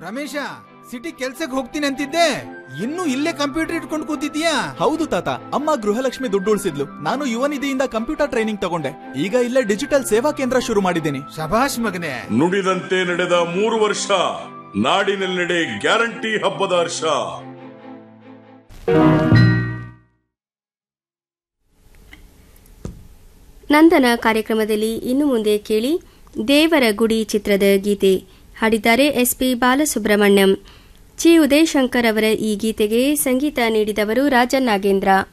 Ramesh city ಕೆಲ್ಸಕ್ಕೆ ಹೋಗ್ತೀನಿ ಅಂತಿದ್ದೆ ಇನ್ನು ಇಲ್ಲೇ ಕಂಪ್ಯೂಟರ್ ಇಟ್ಕೊಂಡು ಕೂತಿದ್ಯಾ ಹೌದು ತಾತ ಅಮ್ಮ ಗೃಹಲಕ್ಷ್ಮಿ ದುಡ್ಡು ಉಳಿಸಿದ್ಲು ನಾನು ಯುವ ನಿಧಿಯಿಂದ ಕಂಪ್ಯೂಟರ್ ಟ್ರೈನಿಂಗ್ ತಗೊಂಡೆ ಈಗ ಇಲ್ಲೇ ಡಿಜಿಟಲ್ ಸೇವಾ ಕೇಂದ್ರ ಶುರು ಮಾಡಿದ್ದೀನಿ ಶಭಾಷ್ ಮಗನೇ ನುಡಿದಂತೆ ನಡೆದ ಮೂರು ವರ್ಷ ನಾಡಿನೆಲ್ಲೆಡೆ ಗ್ಯಾರಂಟಿ ಹಬ್ಬದ ಹರ್ಷ ನಂದನ ಕಾರ್ಯಕ್ರಮದಲ್ಲಿ ಇನ್ನು ಮುಂದೆ ಕೇಳಿ ದೇವರ ಗುಡಿ ಚಿತ್ರದ ಗೀತೆ ಹಾಡಿದ್ದಾರೆ ಎಸ್ಪಿ ಬಾಲಸುಬ್ರಹ್ಮಣ್ಯಂ ಚಿ ಉದಯಶಂಕರ್ ಅವರ ಈ ಗೀತೆಗೆ ಸಂಗೀತ ನೀಡಿದವರು ರಾಜನ್ ನಾಗೇಂದ್ರ